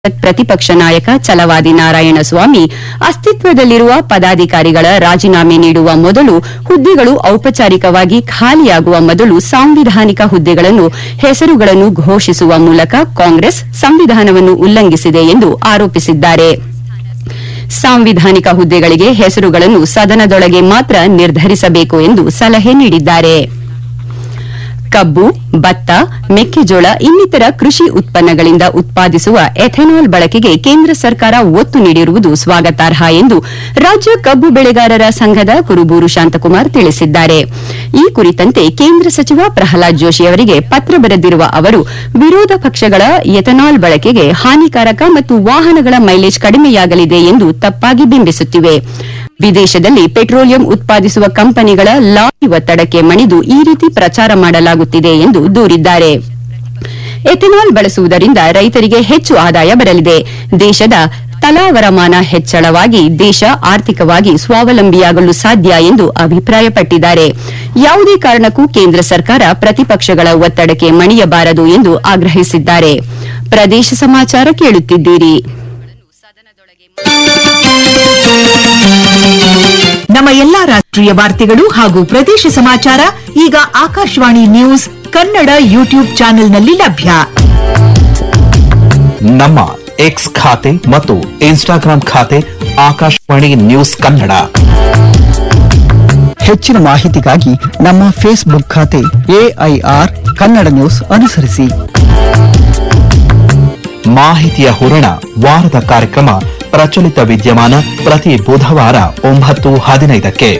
ಪ್ರತಿಪಕ್ಷ ನಾಯಕ ಛಲವಾದಿ ನಾರಾಯಣಸ್ವಾಮಿ ಅಸ್ತಿತ್ವದಲ್ಲಿರುವ ಪದಾಧಿಕಾರಿಗಳ ರಾಜೀನಾಮೆ ನೀಡುವ ಮೊದಲು ಹುದ್ದೆಗಳು ಔಪಚಾರಿಕವಾಗಿ ಖಾಲಿಯಾಗುವ ಮೊದಲು ಸಾಂವಿಧಾನಿಕ ಹುದ್ದೆಗಳನ್ನು ಹೆಸರುಗಳನ್ನು ಘೋಷಿಸುವ ಮೂಲಕ ಕಾಂಗ್ರೆಸ್ ಸಂವಿಧಾನವನ್ನು ಉಲ್ಲಂಘಿಸಿದೆ ಎಂದು ಆರೋಪಿಸಿದ್ದಾರೆ ಸಾಂವಿಧಾನಿಕ ಹುದ್ದೆಗಳಿಗೆ ಹೆಸರುಗಳನ್ನು ಸದನದೊಳಗೆ ಮಾತ್ರ ನಿರ್ಧರಿಸಬೇಕು ಎಂದು ಸಲಹೆ ನೀಡಿದ್ದಾರೆ ಕಬ್ಬು ಭತ್ತ ಮೆಕ್ಕೆಜೋಳ ಇನ್ನಿತರ ಕೃಷಿ ಉತ್ಪನ್ನಗಳಿಂದ ಉತ್ಪಾದಿಸುವ ಎಥೆನಾಲ್ ಬಳಕೆಗೆ ಕೇಂದ್ರ ಸರ್ಕಾರ ಒತ್ತು ನೀಡಿರುವುದು ಸ್ವಾಗತಾರ್ಹ ಎಂದು ರಾಜ್ಯ ಕಬ್ಬು ಬೆಳೆಗಾರರ ಸಂಘದ ಕುರುಬೂರು ಶಾಂತಕುಮಾರ್ ತಿಳಿಸಿದ್ದಾರೆ ಈ ಕುರಿತಂತೆ ಕೇಂದ್ರ ಸಚಿವ ಪ್ರಹ್ಲಾದ್ ಜೋಶಿ ಅವರಿಗೆ ಪತ್ರ ಬರೆದಿರುವ ಅವರು ವಿರೋಧ ಪಕ್ಷಗಳ ಎಥೆನಾಲ್ ಬಳಕೆಗೆ ಹಾನಿಕಾರಕ ಮತ್ತು ವಾಹನಗಳ ಮೈಲೇಜ್ ಕಡಿಮೆಯಾಗಲಿದೆ ಎಂದು ತಪ್ಪಾಗಿ ಬಿಂಬಿಸುತ್ತಿವೆ ವಿದೇಶದಲ್ಲಿ ಪೆಟ್ರೋಲಿಯಂ ಉತ್ಪಾದಿಸುವ ಕಂಪನಿಗಳ ಲಾಬಿ ಒತ್ತಡಕ್ಕೆ ಮಣಿದು ಈ ರೀತಿ ಪ್ರಚಾರ ಮಾಡಲಾಗುತ್ತಿದೆ ಎಂದು ದೂರಿದ್ದಾರೆ ಎಥೆನಾಲ್ ಬಳಸುವುದರಿಂದ ರೈತರಿಗೆ ಹೆಚ್ಚು ಆದಾಯ ಬರಲಿದೆ ದೇಶದ ತಲಾ ವರಮಾನ ಹೆಚ್ಚಳವಾಗಿ ದೇಶ ಆರ್ಥಿಕವಾಗಿ ಸ್ವಾವಲಂಬಿಯಾಗಲು ಸಾಧ್ಯ ಎಂದು ಅಭಿಪ್ರಾಯಪಟ್ಟಿದ್ದಾರೆ ಯಾವುದೇ ಕಾರಣಕ್ಕೂ ಕೇಂದ್ರ ಸರ್ಕಾರ ಪ್ರತಿಪಕ್ಷಗಳ ಒತ್ತಡಕ್ಕೆ ಮಣಿಯಬಾರದು ಎಂದು ಆಗ್ರಹಿಸಿದ್ದಾರೆ ಪ್ರದೇಶ ಸಮಾಚಾರ ಕೇಳುತ್ತಿದ್ದೀರಿ ನಮ್ಮ ಎಲ್ಲಾ ರಾಷ್ಟ್ರೀಯ ವಾರ್ತೆಗಳು ಹಾಗೂ ಪ್ರದೇಶ ಸಮಾಚಾರ ಈಗ ಆಕಾಶವಾಣಿ ನ್ಯೂಸ್ ಕನ್ನಡ ಯೂಟ್ಯೂಬ್ ಚಾನೆಲ್ನಲ್ಲಿ ಲಭ್ಯ ನಮ್ಮ ಎಕ್ಸ್ ಖಾತೆ ಮತ್ತು ಇನ್ಸ್ಟಾಗ್ರಾಂ ಖಾತೆ ಆಕಾಶವಾಣಿ ನ್ಯೂಸ್ ಕನ್ನಡ ಹೆಚ್ಚಿನ ಮಾಹಿತಿಗಾಗಿ ನಮ್ಮ ಫೇಸ್ಬುಕ್ ಖಾತೆ ಎಐಆರ್ ಕನ್ನಡ ನ್ಯೂಸ್ ಅನುಸರಿಸಿ ಮಾಹಿತಿಯ ಹೂರಣ ವಾರದ ಕಾರ್ಯಕ್ರಮ ಪ್ರಚಲಿತ ವಿದ್ಯಮಾನ ಪ್ರತಿ ಬುಧವಾರ ಒಂಬತ್ತು ಹದಿನೈದಕ್ಕೆ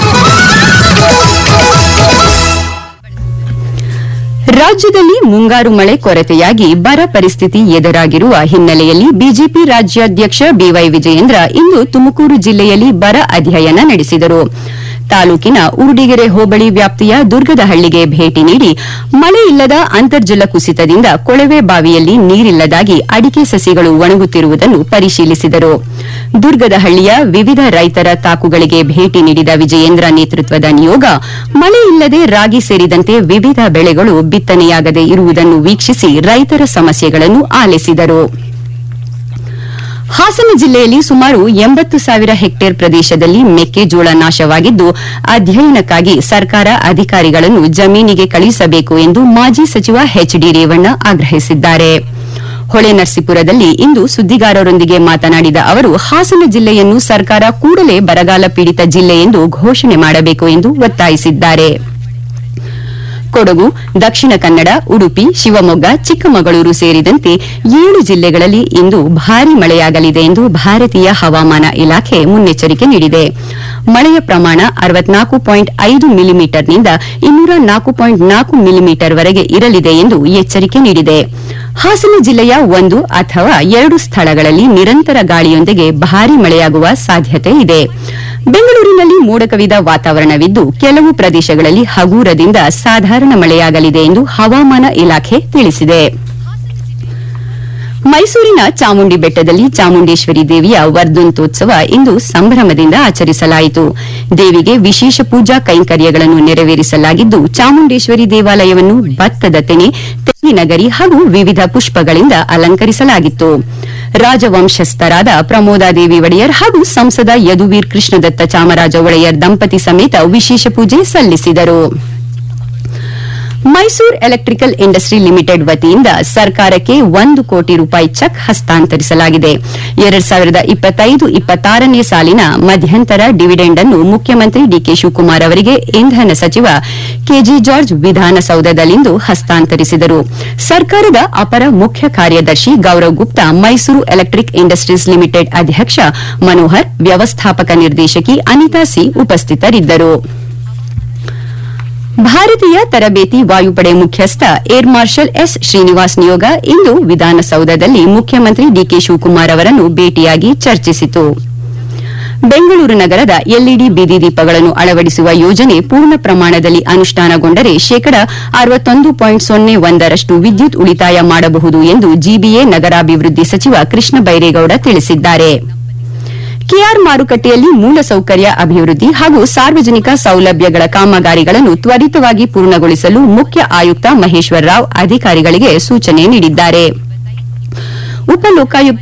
ರಾಜ್ಯದಲ್ಲಿ ಮುಂಗಾರು ಮಳೆ ಕೊರತೆಯಾಗಿ ಬರ ಪರಿಸ್ಥಿತಿ ಎದುರಾಗಿರುವ ಹಿನ್ನೆಲೆಯಲ್ಲಿ ಬಿಜೆಪಿ ರಾಜ್ಯಾಧ್ಯಕ್ಷ ಬಿವೈ ವಿಜಯೇಂದ್ರ ಇಂದು ತುಮಕೂರು ಜಿಲ್ಲೆಯಲ್ಲಿ ಬರ ಅಧ್ಯಯನ ನಡೆಸಿದರು ತಾಲೂಕಿನ ಉರುಡಿಗೆರೆ ಹೋಬಳಿ ವ್ಯಾಪ್ತಿಯ ದುರ್ಗದಹಳ್ಳಿಗೆ ಭೇಟಿ ನೀಡಿ ಮಳೆ ಇಲ್ಲದ ಅಂತರ್ಜಲ ಕುಸಿತದಿಂದ ಕೊಳವೆ ಬಾವಿಯಲ್ಲಿ ನೀರಿಲ್ಲದಾಗಿ ಅಡಿಕೆ ಸಸಿಗಳು ಒಣಗುತ್ತಿರುವುದನ್ನು ಪರಿಶೀಲಿಸಿದರು ದುರ್ಗದಹಳ್ಳಿಯ ವಿವಿಧ ರೈತರ ತಾಕುಗಳಿಗೆ ಭೇಟಿ ನೀಡಿದ ವಿಜಯೇಂದ್ರ ನೇತೃತ್ವದ ನಿಯೋಗ ಮಳೆ ಇಲ್ಲದೆ ರಾಗಿ ಸೇರಿದಂತೆ ವಿವಿಧ ಬೆಳೆಗಳು ಬಿತ್ತನೆಯಾಗದೆ ಇರುವುದನ್ನು ವೀಕ್ಷಿಸಿ ರೈತರ ಸಮಸ್ಯೆಗಳನ್ನು ಆಲಿಸಿದರು ಹಾಸನ ಜಿಲ್ಲೆಯಲ್ಲಿ ಸುಮಾರು ಎಂಬತ್ತು ಸಾವಿರ ಹೆಕ್ಟೇರ್ ಪ್ರದೇಶದಲ್ಲಿ ಮೆಕ್ಕೆಜೋಳ ನಾಶವಾಗಿದ್ದು ಅಧ್ಯಯನಕ್ಕಾಗಿ ಸರ್ಕಾರ ಅಧಿಕಾರಿಗಳನ್ನು ಜಮೀನಿಗೆ ಕಳುಹಿಸಬೇಕು ಎಂದು ಮಾಜಿ ಸಚಿವ ಎಚ್ಡಿ ರೇವಣ್ಣ ಆಗ್ರಹಿಸಿದ್ದಾರೆ ಹೊಳೆನರಸೀಪುರದಲ್ಲಿ ಇಂದು ಸುದ್ದಿಗಾರರೊಂದಿಗೆ ಮಾತನಾಡಿದ ಅವರು ಹಾಸನ ಜಿಲ್ಲೆಯನ್ನು ಸರ್ಕಾರ ಕೂಡಲೇ ಬರಗಾಲ ಪೀಡಿತ ಜಿಲ್ಲೆ ಎಂದು ಘೋಷಣೆ ಮಾಡಬೇಕು ಎಂದು ಒತ್ತಾಯಿಸಿದ್ದಾರೆ ಕೊಡಗು ದಕ್ಷಿಣ ಕನ್ನಡ ಉಡುಪಿ ಶಿವಮೊಗ್ಗ ಚಿಕ್ಕಮಗಳೂರು ಸೇರಿದಂತೆ ಏಳು ಜಿಲ್ಲೆಗಳಲ್ಲಿ ಇಂದು ಭಾರೀ ಮಳೆಯಾಗಲಿದೆ ಎಂದು ಭಾರತೀಯ ಹವಾಮಾನ ಇಲಾಖೆ ಮುನ್ನೆಚ್ಚರಿಕೆ ನೀಡಿದೆ ಮಳೆಯ ಪ್ರಮಾಣ ಅರವತ್ನಾಲ್ಕು ಪಾಯಿಂಟ್ ಐದು ಮಿಲಿಮೀಟರ್ನಿಂದ ಇನ್ನೂರ ನಾಲ್ಕು ಪಾಯಿಂಟ್ ನಾಲ್ಕು ಮಿಲಿಮೀಟರ್ ವರೆಗೆ ಇರಲಿದೆ ಎಂದು ಎಚ್ಚರಿಕೆ ನೀಡಿದೆ ಹಾಸನ ಜಿಲ್ಲೆಯ ಒಂದು ಅಥವಾ ಎರಡು ಸ್ಥಳಗಳಲ್ಲಿ ನಿರಂತರ ಗಾಳಿಯೊಂದಿಗೆ ಭಾರೀ ಮಳೆಯಾಗುವ ಸಾಧ್ಯತೆ ಇದೆ ಬೆಂಗಳೂರಿನಲ್ಲಿ ಮೋಡ ಕವಿದ ವಾತಾವರಣವಿದ್ದು ಕೆಲವು ಪ್ರದೇಶಗಳಲ್ಲಿ ಹಗೂರದಿಂದ ಸಾಧಾರಣ ಮಳೆಯಾಗಲಿದೆ ಎಂದು ಹವಾಮಾನ ಇಲಾಖೆ ತಿಳಿಸಿದೆ ಮೈಸೂರಿನ ಚಾಮುಂಡಿ ಬೆಟ್ಟದಲ್ಲಿ ಚಾಮುಂಡೇಶ್ವರಿ ದೇವಿಯ ವರ್ಧಂತೋತ್ಸವ ಇಂದು ಸಂಭ್ರಮದಿಂದ ಆಚರಿಸಲಾಯಿತು ದೇವಿಗೆ ವಿಶೇಷ ಪೂಜಾ ಕೈಂಕರ್ಯಗಳನ್ನು ನೆರವೇರಿಸಲಾಗಿದ್ದು ಚಾಮುಂಡೇಶ್ವರಿ ದೇವಾಲಯವನ್ನು ಭತ್ತದ ತೆನೆ ತೆಂಗಿನಗರಿ ಹಾಗೂ ವಿವಿಧ ಪುಷ್ಪಗಳಿಂದ ಅಲಂಕರಿಸಲಾಗಿತ್ತು ರಾಜವಂಶಸ್ಥರಾದ ಪ್ರಮೋದಾದೇವಿ ಒಡೆಯರ್ ಹಾಗೂ ಸಂಸದ ಯದುವೀರ್ ಕೃಷ್ಣದತ್ತ ಚಾಮರಾಜ ಒಡೆಯರ್ ದಂಪತಿ ಸಮೇತ ವಿಶೇಷ ಪೂಜೆ ಸಲ್ಲಿಸಿದರು ಮೈಸೂರು ಎಲೆಕ್ಟ್ರಿಕಲ್ ಇಂಡಸ್ಟ್ರಿ ಲಿಮಿಟೆಡ್ ವತಿಯಿಂದ ಸರ್ಕಾರಕ್ಕೆ ಒಂದು ಕೋಟಿ ರೂಪಾಯಿ ಚೆಕ್ ಹಸ್ತಾಂತರಿಸಲಾಗಿದೆ ಎರಡ್ ಸಾವಿರದ ಇಪ್ಪತ್ತೈದು ಇಪ್ಪತ್ತಾರನೇ ಸಾಲಿನ ಮಧ್ಯಂತರ ಡಿವಿಡೆಂಡ್ ಅನ್ನು ಮುಖ್ಯಮಂತ್ರಿ ಡಿಕೆ ಶಿವಕುಮಾರ್ ಅವರಿಗೆ ಇಂಧನ ಸಚಿವ ಕೆಜೆ ಜಾರ್ಜ್ ವಿಧಾನಸೌಧದಲ್ಲಿಂದು ಹಸ್ತಾಂತರಿಸಿದರು ಸರ್ಕಾರದ ಅಪರ ಮುಖ್ಯ ಕಾರ್ಯದರ್ಶಿ Gaurav Gupta Mysore electric industries limited ಅಧ್ಯಕ್ಷ ಮನೋಹರ್ ವ್ಯವಸ್ಥಾಪಕ ನಿರ್ದೇಶಕಿ ಅನಿತಾ ಸಿ ಉಪಸ್ಥಿತರಿದ್ದರು ಭಾರತೀಯ ತರಬೇತಿ ವಾಯುಪಡೆ ಮುಖ್ಯಸ್ಥ ಏರ್ ಮಾರ್ಷಲ್ ಎಸ್ ಶ್ರೀನಿವಾಸ್ ನಿಯೋಗ ಇಂದು ವಿಧಾನಸೌಧದಲ್ಲಿ ಮುಖ್ಯಮಂತ್ರಿ ಡಿಕೆ ಶಿವಕುಮಾರ್ ಅವರನ್ನು ಭೇಟಿಯಾಗಿ ಚರ್ಚಿಸಿತು ಬೆಂಗಳೂರು ನಗರದ ಎಲ್ಇಡಿ ಬೀದಿ ದೀಪಗಳನ್ನು ಅಳವಡಿಸುವ ಯೋಜನೆ ಪೂರ್ಣ ಪ್ರಮಾಣದಲ್ಲಿ ಅನುಷ್ಠಾನಗೊಂಡರೆ ಶೇಕಡ ಅರವತ್ತೊಂದು ಪಾಯಿಂಟ್ ಸೊನ್ನೆ ಒಂದರಷ್ಟು ವಿದ್ಯುತ್ ಉಳಿತಾಯ ಮಾಡಬಹುದು ಎಂದು ಜಿಬಿಎ ನಗರಾಭಿವೃದ್ಧಿ ಸಚಿವ ಕೃಷ್ಣ ಬೈರೇಗೌಡ ತಿಳಿಸಿದ್ದಾರೆ ಕೆಆರ್ ಮಾರುಕಟ್ಟೆಯಲ್ಲಿ ಮೂಲಸೌಕರ್ಯ ಅಭಿವೃದ್ಧಿ ಹಾಗೂ ಸಾರ್ವಜನಿಕ ಸೌಲಭ್ಯಗಳ ಕಾಮಗಾರಿಗಳನ್ನು ತ್ವರಿತವಾಗಿ ಪೂರ್ಣಗೊಳಿಸಲು ಮುಖ್ಯ ಆಯುಕ್ತ ಮಹೇಶ್ವರ ರಾವ್ ಅಧಿಕಾರಿಗಳಿಗೆ ಸೂಚನೆ ನೀಡಿದ್ದಾರೆ ಉಪಲೋಕಾಯುಕ್ತ